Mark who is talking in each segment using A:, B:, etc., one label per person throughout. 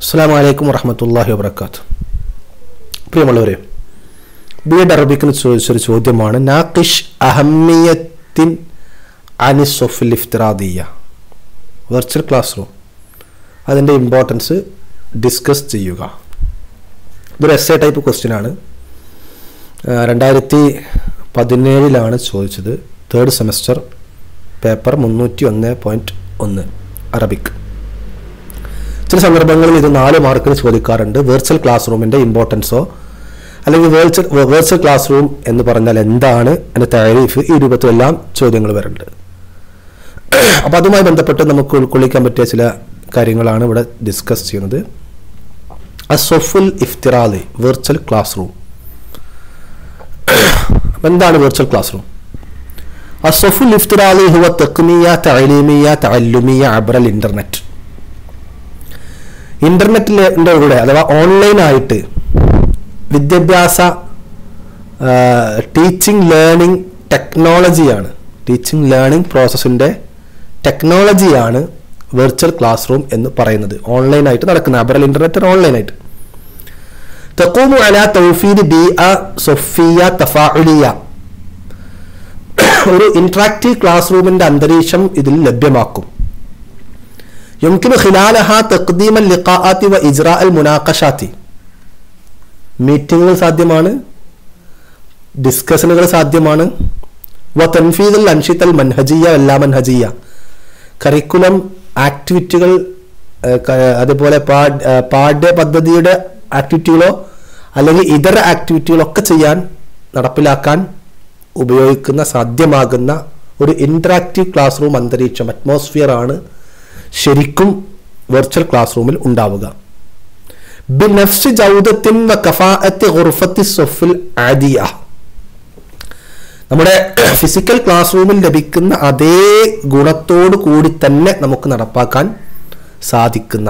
A: അസ്സാം വലൈക്കും വറഹമത്തല്ലാഹി വാബർക്കാത്ത് പ്രിയമുള്ളവരെ ബി എഡ് അറബിക്കിന് ചോദിച്ചൊരു ചോദ്യമാണ് നാക്കിഷ് അഹമ്മിയത്തിൻ അനിസൊഫിൽ ഇഫ്തിറാദിയ വെർച്വൽ ക്ലാസ് റൂം അതിൻ്റെ ഇമ്പോർട്ടൻസ് ഡിസ്കസ് ചെയ്യുക ഇതൊരു എസ് എ ടൈപ്പ് ക്വസ്റ്റ്യൻ ആണ് രണ്ടായിരത്തി പതിനേഴിലാണ് ചോദിച്ചത് തേർഡ് സെമസ്റ്റർ പേപ്പർ മുന്നൂറ്റി ഒന്ന് പോയിൻറ്റ് ഒന്ന് അറബിക് ചില സന്ദർഭങ്ങളിൽ ഇത് നാല് മാർക്കിന് ചോദിക്കാറുണ്ട് വെർച്വൽ ക്ലാസ് റൂമിൻ്റെ ഇമ്പോർട്ടൻസോ അല്ലെങ്കിൽ വേർച്വൽ വേർച്വൽ ക്ലാസ് റൂം എന്ന് പറഞ്ഞാൽ എന്താണ് അതിൻ്റെ താരീഫ് ഈ രൂപത്തിലെല്ലാം ചോദ്യങ്ങൾ വരുന്നുണ്ട് അപ്പോൾ അതുമായി ബന്ധപ്പെട്ട് നമുക്ക് ഉൾക്കൊള്ളിക്കാൻ പറ്റിയ ചില കാര്യങ്ങളാണ് ഇവിടെ ഡിസ്കസ് ചെയ്യുന്നത് അസൊഫുൽ ഇഫ്തിറാലി വെർച്വൽ ക്ലാസ് റൂം എന്താണ് വെർച്വൽ ക്ലാസ് റൂം അസൊഫുൽ ഇഫ്തിറാലി ഹുവ തെക്മിയ തഅലീമിയ തഅല്ലുമിയ അബ്രൽ ഇൻ്റർനെറ്റ് ഇൻ്റർനെറ്റിൻ്റെ കൂടെ അഥവാ ഓൺലൈനായിട്ട് വിദ്യാഭ്യാസ ടീച്ചിങ് ലേണിംഗ് ടെക്നോളജിയാണ് ടീച്ചിങ് ലേണിംഗ് പ്രോസസ്സിൻ്റെ ടെക്നോളജിയാണ് വെർച്വൽ ക്ലാസ് റൂം എന്ന് പറയുന്നത് ഓൺലൈനായിട്ട് നടക്കുന്ന അബറൽ ഇൻ്റർനെറ്റ് ഓൺലൈനായിട്ട് തക്കൂമു അല തൗഫീദ് ബി അ സൊഫിയ തഫാഉലിയ ഒരു ഇൻട്രാക്റ്റീവ് ക്ലാസ് റൂമിൻ്റെ അന്തരീക്ഷം ഇതിൽ ലഭ്യമാക്കും يمكن خلالها تقديم اللقاءات وإجراء المناقشات മീറ്റിങ്ങുകൾ സാധ്യമാണ് ഡിസ്കഷനുകൾ സാധ്യമാണ് വ തൻഫീദുൽ അൻഷിത്തൽ മൻഹജിയ എല്ലാ മൻഹജിയ കരിക്കുലം ആക്ടിവിറ്റികൾ അതുപോലെ പാഠ്യ പദ്ധതിയുടെ ആക്ടിവിറ്റികളോ അല്ലെങ്കിൽ ഇതര ആക്ടിവിറ്റികളൊക്കെ ചെയ്യാൻ നടപ്പിലാക്കാൻ ഉപയോഗിക്കുന്ന സാധ്യമാകുന്ന ഒരു ഇൻട്രാക്റ്റീവ് ക്ലാസ് റൂം അന്തരീക്ഷം അറ്റ്മോസ്ഫിയർ ആണ് ശരിക്കും വെർച്വൽ ക്ലാസ് റൂമിൽ ഉണ്ടാവുക ബിനഫ്സ് ജൗദത്തിൻ വ കഫാഅത്തി ഗുർഫത്തി സൊഫിൽ ആദിയ നമ്മുടെ ഫിസിക്കൽ ക്ലാസ് റൂമിൽ ലഭിക്കുന്ന അതേ ഗുണത്തോടു കൂടി തന്നെ നമുക്ക് നടപ്പാക്കാൻ സാധിക്കുന്ന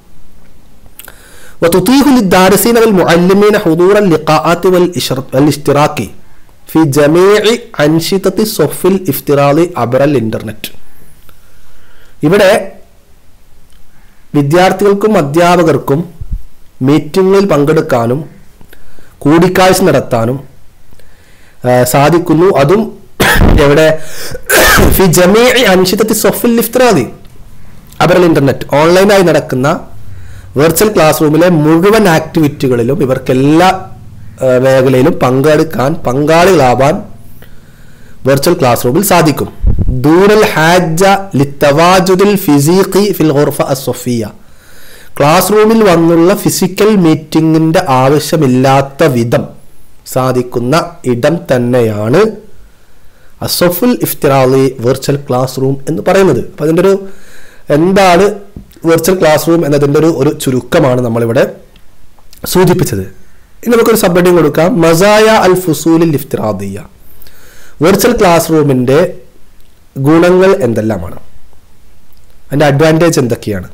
A: وتطيح للدارسين والمعلمين حضور اللقاءات والاشتراك في جميع أنشطة الصف الافتراضي عبر الإنترنت ഇവിടെ വിദ്യാർത്ഥികൾക്കും അധ്യാപകർക്കും മീറ്റിങ്ങുകളിൽ പങ്കെടുക്കാനും കൂടിക്കാഴ്ച നടത്താനും സാധിക്കുന്നു അതും എവിടെ ഫി ജമീ അൻഷിതത്തി സൊഫിൽ ഇഫ്ത്രാദി അബറൽ ഇന്റർനെറ്റ് ഓൺലൈനായി നടക്കുന്ന വെർച്വൽ ക്ലാസ് റൂമിലെ മുഴുവൻ ആക്ടിവിറ്റികളിലും ഇവർക്ക് എല്ലാ മേഖലയിലും പങ്കെടുക്കാൻ പങ്കാളികളാവാൻ വെർച്വൽ ക്ലാസ് റൂമിൽ സാധിക്കും ദൂരൽ ഹാജ ലിത്തവാജുദിൽ ഫിസീഖി ഫിൽ ഗുർഫ അസൊഫിയ ക്ലാസ് റൂമിൽ വന്നുള്ള ഫിസിക്കൽ മീറ്റിങ്ങിന്റെ ആവശ്യമില്ലാത്ത വിധം സാധിക്കുന്ന ഇടം തന്നെയാണ് അസൊഫുൽ ഇഫ്തിറാലി വെർച്വൽ ക്ലാസ് റൂം എന്ന് പറയുന്നത് അപ്പം അതിൻ്റെ ഒരു എന്താണ് വെർച്വൽ ക്ലാസ് റൂം എന്നതിൻ്റെ ഒരു ഒരു ചുരുക്കമാണ് നമ്മളിവിടെ സൂചിപ്പിച്ചത് ഇനി നമുക്കൊരു സബ്ഹെഡിങ് കൊടുക്കാം മസായ അൽ ഫുസൂലിൽ ഇഫ്തിറാദിയ വെർച്വൽ ക്ലാസ് റൂമിൻ്റെ ഗുണങ്ങൾ എന്തെല്ലാമാണ് അതിൻ്റെ അഡ്വാൻറ്റേജ് എന്തൊക്കെയാണ്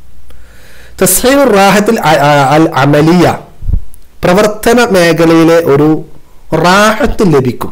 A: തസ്ലീർ റാഹത്തിൽ അൽ അമലിയ പ്രവർത്തന മേഖലയിലെ ഒരു റാഹത്ത് ലഭിക്കും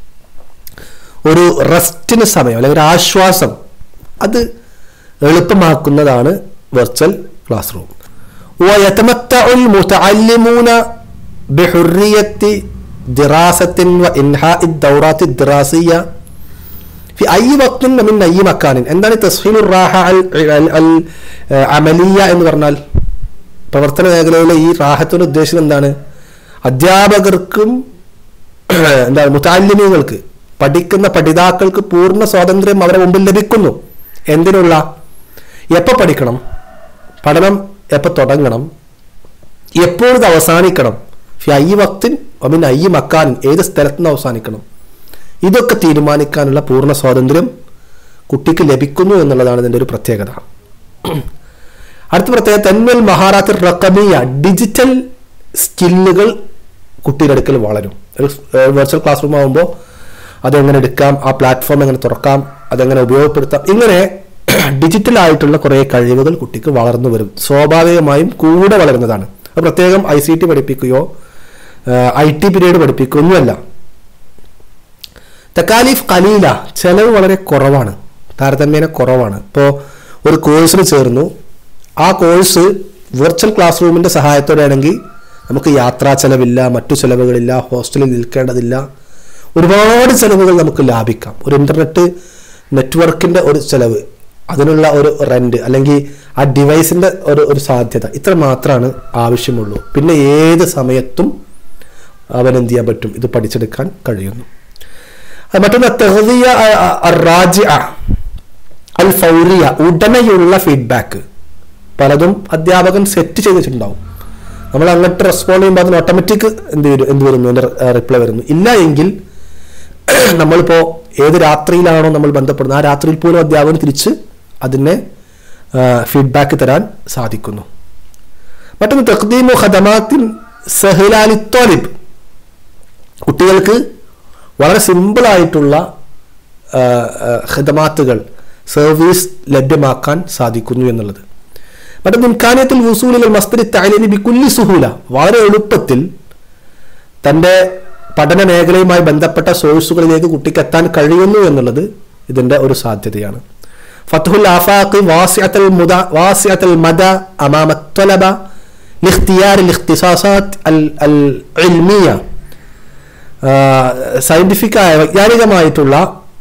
A: ഒരു റെസ്റ്റിന് സമയം അല്ലെങ്കിൽ ഒരു ആശ്വാസം അത് എളുപ്പമാക്കുന്നതാണ് വെർച്വൽ ക്ലാസ് റൂം ويتمتع المتعلمون بحرية دراسة وإنهاء الدورات الدراسية في أي وقت من أي مكان എന്താണ് തസ്ഹീൽ റാഹ അൽ അമലിയ എന്ന് പറഞ്ഞാൽ പ്രവർത്തന മേഖലയിലെ ഈ റാഹത്തിന് ഉദ്ദേശം എന്താണ് അധ്യാപകർക്കും എന്താണ് മുത്താലിമികൾക്ക് പഠിക്കുന്ന പഠിതാക്കൾക്ക് പൂർണ്ണ സ്വാതന്ത്ര്യം അവരുടെ മുമ്പിൽ ലഭിക്കുന്നു എന്തിനുള്ള എപ്പോൾ പഠിക്കണം പഠനം എപ്പോൾ തുടങ്ങണം എപ്പോഴത് അവസാനിക്കണം ഫി ഐ വക്തിൻ ഒമിൻ ഐ മക്കാനിൻ ഏത് സ്ഥലത്ത് നിന്ന് അവസാനിക്കണം ഇതൊക്കെ തീരുമാനിക്കാനുള്ള പൂർണ്ണ സ്വാതന്ത്ര്യം കുട്ടിക്ക് ലഭിക്കുന്നു എന്നുള്ളതാണ് ഇതിൻ്റെ ഒരു പ്രത്യേകത അടുത്ത പ്രത്യേകത തന്മൽ മഹാറാത്ത് റക്കമിയ ഡിജിറ്റൽ സ്കില്ലുകൾ കുട്ടിയുടെ അടുക്കൽ വളരും ഒരു വെർച്വൽ ക്ലാസ് റൂം ആകുമ്പോൾ അതെങ്ങനെ എടുക്കാം ആ പ്ലാറ്റ്ഫോം എങ്ങനെ തുറക്കാം അതെങ്ങനെ ഉപയോഗപ്പെടുത്താം ഇങ്ങനെ ഡിജിറ്റൽ ആയിട്ടുള്ള കുറേ കഴിവുകൾ കുട്ടിക്ക് വളർന്നു വരും സ്വാഭാവികമായും കൂടെ വളരുന്നതാണ് അത് പ്രത്യേകം ഐ സി ടി പഠിപ്പിക്കുകയോ ഐ ടി പീരീഡ് പഠിപ്പിക്കുകയോ ഒന്നുമല്ല തക്കാലീഫ് കലീല ചെലവ് വളരെ കുറവാണ് താരതമ്യേന കുറവാണ് ഇപ്പോൾ ഒരു കോഴ്സിന് ചേർന്നു ആ കോഴ്സ് വെർച്വൽ ക്ലാസ് റൂമിൻ്റെ സഹായത്തോടെയാണെങ്കിൽ നമുക്ക് യാത്രാ ചെലവില്ല മറ്റു ചെലവുകളില്ല ഹോസ്റ്റലിൽ നിൽക്കേണ്ടതില്ല ഒരുപാട് ചെലവുകൾ നമുക്ക് ലാഭിക്കാം ഒരു ഇൻ്റർനെറ്റ് നെറ്റ്വർക്കിൻ്റെ ഒരു ചെലവ് അതിനുള്ള ഒരു റെൻറ്റ് അല്ലെങ്കിൽ ആ ഡിവൈസിൻ്റെ ഒരു ഒരു സാധ്യത ഇത്ര മാത്രമാണ് ആവശ്യമുള്ളൂ പിന്നെ ഏത് സമയത്തും അവൻ എന്ത് ചെയ്യാൻ പറ്റും ഇത് പഠിച്ചെടുക്കാൻ കഴിയുന്നു അത് മറ്റൊന്ന് തെഹദിയ റാജിഅ അൽ ഫൗറിയ ഉടനെയുള്ള ഫീഡ്ബാക്ക് പലതും അധ്യാപകൻ സെറ്റ് ചെയ്ത് വെച്ചിട്ടുണ്ടാവും നമ്മൾ അങ്ങോട്ട് റെസ്പോണ്ട് ചെയ്യുമ്പോൾ അതിന് ഓട്ടോമാറ്റിക് എന്ത് വരും എന്ത് വരുന്നു അതിൻ്റെ റിപ്ലൈ വരുന്നു ഇല്ല എങ്കിൽ നമ്മളിപ്പോൾ ഏത് രാത്രിയിലാണോ നമ്മൾ ബന്ധപ്പെടുന്നത് ആ രാത്രിയിൽ പോലും അധ്യാപകൻ തിരിച്ച് അതിനെ ഫീഡ്ബാക്ക് തരാൻ സാധിക്കുന്നു മറ്റൊന്ന് തഖ്ദീമു ഖദമാത്തിൻ സഹലാലി തോലിബ് കുട്ടികൾക്ക് വളരെ സിമ്പിളായിട്ടുള്ള ഖദമാത്തുകൾ സർവീസ് ലഭ്യമാക്കാൻ സാധിക്കുന്നു എന്നുള്ളത് മറ്റൊന്ന് ഇംകാനിയത്തിൽ വസൂലുകൾ മസ്തരി താലിനി ബിക്കുല്ലി സുഹൂല വളരെ എളുപ്പത്തിൽ തൻ്റെ പഠന മേഖലയുമായി ബന്ധപ്പെട്ട സോഴ്സുകളിലേക്ക് കുട്ടിക്ക് എത്താൻ കഴിയുന്നു എന്നുള്ളത് ഇതിൻ്റെ ഒരു സാധ്യതയാണ് ഫത്തുൽ ആഫാഖ് വാസിയത്തൽ മുദ വാസിയത്തൽ മദ അമാമത്വലബ ലിഖ്തിയാർ ലിഖ്തിസാസാത്ത് അൽ അൽ ഇൽമിയ സയന്റിഫിക്കായ വൈജ്ഞാനികമായിട്ടുള്ള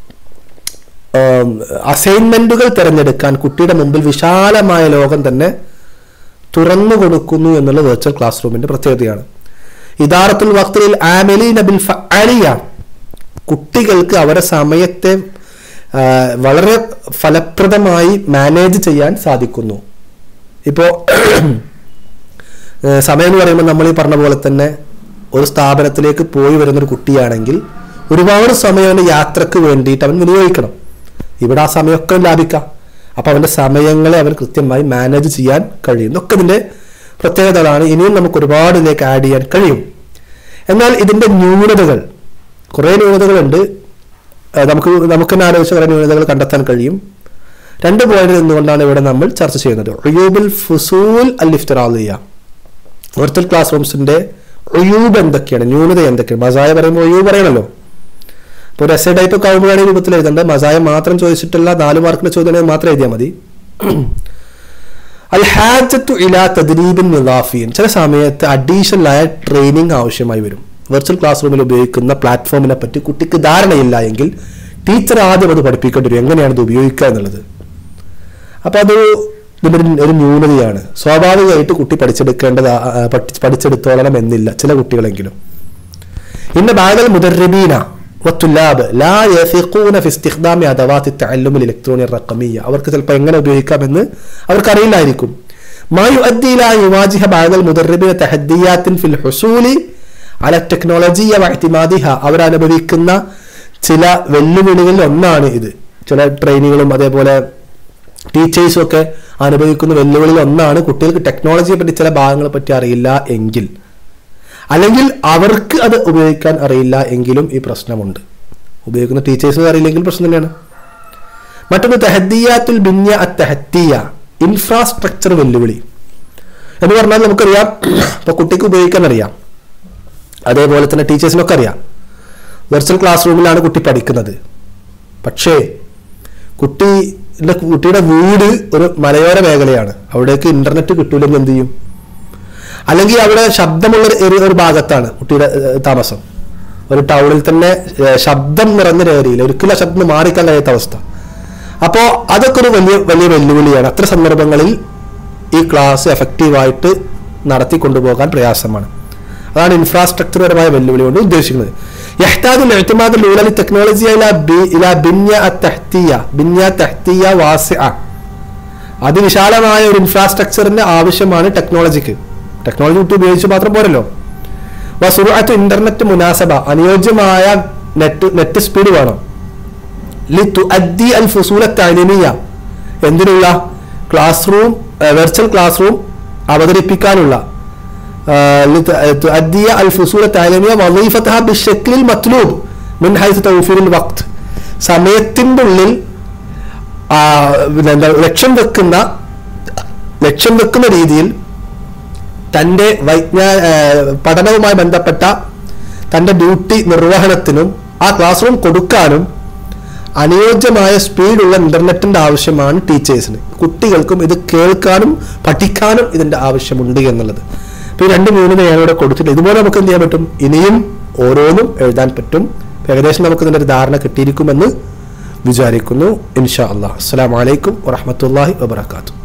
A: അസൈൻമെന്റുകൾ തിരഞ്ഞെടുക്കാൻ കുട്ടിയുടെ മുമ്പിൽ വിശാലമായ ലോകം തന്നെ തുറന്നു കൊടുക്കുന്നു എന്നുള്ള വെർച്വൽ ക്ലാസ് റൂമിന്റെ പ്രത്യേകതയാണ് ഇദാറത്തുൽ വക്തിൽ ആമലി നബിൽ ഫഅലിയ കുട്ടികൾക്ക് അവരുടെ സമയത്തെ വളരെ ഫലപ്രദമായി മാനേജ് ചെയ്യാൻ സാധിക്കുന്നു ഇപ്പോൾ സമയം എന്ന് പറയുമ്പോൾ നമ്മൾ ഈ പറഞ്ഞ പോലെ തന്നെ ഒരു സ്ഥാപനത്തിലേക്ക് പോയി വരുന്നൊരു കുട്ടിയാണെങ്കിൽ ഒരുപാട് സമയം അവൻ്റെ യാത്രക്ക് വേണ്ടിയിട്ട് അവൻ വിനിയോഗിക്കണം ഇവിടെ ആ സമയമൊക്കെ ലാഭിക്കാം അപ്പോൾ അവൻ്റെ സമയങ്ങളെ അവൻ കൃത്യമായി മാനേജ് ചെയ്യാൻ കഴിയും ഇതൊക്കെ ഇതിൻ്റെ പ്രത്യേകതകളാണ് ഇനിയും നമുക്ക് ഒരുപാട് ഇതിലേക്ക് ആഡ് ചെയ്യാൻ കഴിയും എന്നാൽ ഇതിൻ്റെ ന്യൂനതകൾ കുറേ ന്യൂനതകളുണ്ട് നമുക്ക് നമുക്ക് തന്നെ ആലോചിച്ച കുറേ ന്യൂനതകൾ കണ്ടെത്താൻ കഴിയും രണ്ട് പോയിന്റ് നിന്നുകൊണ്ടാണ് ഇവിടെ നമ്മൾ ചർച്ച ചെയ്യുന്നത് ഒയൂബുൽ ഫുസൂൽ അൽ ഇഫ്തറാലിയ വെർച്വൽ ക്ലാസ് റൂംസിന്റെ ഒയൂബ് എന്തൊക്കെയാണ് ന്യൂനത എന്തൊക്കെയാണ് മസായ പറയുമ്പോൾ ഒയൂബ് പറയണല്ലോ ഇപ്പോൾ ഒരു എസ് എ ടൈപ്പ് ഒക്കെ ആകുമ്പോഴാണ് ഈ രൂപത്തിൽ എഴുതേണ്ടത് മസായ മാത്രം ചോദിച്ചിട്ടുള്ള നാല് മാർക്കിന്റെ ചോദ്യം മാത്രം എഴുതിയാൽ മതി അൽ ഹാജത്തു ഇലാ തദ്രീബിൻ നിലാഫിയൻ ചില സമയത്ത് അഡീഷണൽ ആയ ട്രെയിനിങ് ആവശ്യമായി വരും വെർച്വൽ ക്ലാസ് റൂമിൽ ഉപയോഗിക്കുന്ന പ്ലാറ്റ്ഫോമിനെ പറ്റി കുട്ടിക്ക് ധാരണയില്ല എങ്കിൽ ടീച്ചർ ആദ്യം അത് പഠിപ്പിക്കേണ്ടി വരും എങ്ങനെയാണ് ഇത് ഉപയോഗിക്കുക എന്നുള്ളത് അപ്പോൾ അത് ഇതിൻ്റെ ഒരു ന്യൂനതയാണ് സ്വാഭാവികമായിട്ട് കുട്ടി പഠിച്ചെടുക്കേണ്ടത് പഠിച്ചെടുത്തോളണം എന്നില്ല ചില കുട്ടികളെങ്കിലും ഇന്ന ബാഗൽ മുദർബീന والطلاب لا يثقون في استخدام ادوات التعلم الالكتروني الرقميه അവർക്ക് ചിലപ്പോൾ എങ്ങനെ ഉപയോഗിക്കാമെന്ന് അവർക്ക് അറിയില്ലായിരിക്കും ما يؤدي الى ان يواجه بعض المدربين تحديات في الحصول على التكنولوجيا واعتمادها അവർ അനുഭവിക്കുന്ന ചില വെല്ലുവിളികളിൽ ഒന്നാണ് ഇത് ചില ട്രെയിനിങ്ങുകളും അതേപോലെ ടീച്ചേഴ്സും ഒക്കെ അനുഭവിക്കുന്ന വെല്ലുവിളിയിൽ ഒന്നാണ് കുട്ടികൾക്ക് ടെക്നോളജിയെ പറ്റി ചില ഭാഗങ്ങളെ പറ്റി അറിയില്ല എങ്കിൽ അല്ലെങ്കിൽ അവർക്ക് അത് ഉപയോഗിക്കാൻ അറിയില്ല എങ്കിലും ഈ പ്രശ്നമുണ്ട് ഉപയോഗിക്കുന്ന ടീച്ചേഴ്സിന് അറിയില്ലെങ്കിൽ പ്രശ്നം തന്നെയാണ് മറ്റൊന്ന് തെഹദിയാത്തുൽ ബിന്യ അത്തഹത്തിയ ഇൻഫ്രാസ്ട്രക്ചർ വെല്ലുവിളി എന്ന് പറഞ്ഞാൽ നമുക്കറിയാം ഇപ്പോൾ കുട്ടിക്ക് ഉപയോഗിക്കാൻ അറിയാം അതേപോലെ തന്നെ ടീച്ചേഴ്സിനൊക്കെ അറിയാം വെർച്വൽ ക്ലാസ് റൂമിലാണ് കുട്ടി പഠിക്കുന്നത് പക്ഷേ കുട്ടി കുട്ടിയുടെ വീട് ഒരു മലയോര മേഖലയാണ് അവിടേക്ക് ഇന്റർനെറ്റ് കിട്ടൂലെങ്കിൽ എന്ത് ചെയ്യും അല്ലെങ്കിൽ അവിടെ ശബ്ദമുള്ള ഒരു ഒരു ഭാഗത്താണ് കുട്ടിയുടെ താമസം ഒരു ടൗണിൽ തന്നെ ശബ്ദം നിറഞ്ഞ ഏരിയയിൽ ഒരിക്കലും ശബ്ദം മാറിക്കാൻ കഴിയാത്ത അവസ്ഥ അപ്പോൾ അതൊക്കെ ഒരു വലിയ വലിയ വെല്ലുവിളിയാണ് അത്ര സന്ദർഭങ്ങളിൽ ഈ ക്ലാസ് എഫക്റ്റീവായിട്ട് നടത്തി കൊണ്ടുപോകാൻ പ്രയാസമാണ് അതാണ് ഇൻഫ്രാസ്ട്രക്ചർ പരമായ വെല്ലുവിളി കൊണ്ട് ഉദ്ദേശിക്കുന്നത് يحتاج الاعتماد الاولى للتكنولوجيا الى الى بنيه التحتيه بنيه تحتيه واسعه അതിവിശാലമായ ഒരു ഇൻഫ്രാസ്ട്രക്ചറിന്റെ ആവശ്യമാണ് ടെക്നോളജിക്ക് ടെക്നോളജി വിട്ട് ഉപയോഗിച്ച് മാത്രം പോരല്ലോ വസുറാത്ത് ഇന്റർനെറ്റ് മുനാസബ അനുയോജ്യമായ നെറ്റ് നെറ്റ് സ്പീഡ് വേണം ലിത്തു അദ്ദി അൽ ഫുസൂല താലിമിയ എന്തിനുള്ള class room virtual class room അവതരിപ്പിക്കാനുള്ള تؤدي الفصول التعليمية وظيفتها بالشكل المطلوب من حيث توفير الوقت സമയത്തിൻ്റെ ഉള്ളിൽ എന്താ ലക്ഷ്യം വെക്കുന്ന ലക്ഷ്യം വെക്കുന്ന രീതിയിൽ തൻ്റെ വൈജ്ഞാ പഠനവുമായി ബന്ധപ്പെട്ട തൻ്റെ ഡ്യൂട്ടി നിർവഹണത്തിനും ആ ക്ലാസ് റൂം കൊടുക്കാനും അനുയോജ്യമായ സ്പീഡുള്ള ഇന്റർനെറ്റിന്റെ ആവശ്യമാണ് ടീച്ചേഴ്സിന് കുട്ടികൾക്കും ഇത് കേൾക്കാനും പഠിക്കാനും ഇതിന്റെ ആവശ്യമുണ്ട് എന്നുള്ളത് അപ്പോൾ ഈ രണ്ട് മൂന്ന് ഞാനിവിടെ കൊടുത്തില്ല ഇതുപോലെ നമുക്ക് എന്ത് ചെയ്യാൻ പറ്റും ഇനിയും ഓരോന്നും എഴുതാൻ പറ്റും ഏകദേശം നമുക്ക് ഇതിന്റെ ഒരു ധാരണ കിട്ടിയിരിക്കുമെന്ന് വിചാരിക്കുന്നു ഇൻഷാ അള്ളാഹ് അസ്സലാമു അലൈക്കും വറഹ്മത്തുള്ളാഹി വബറകാതുഹു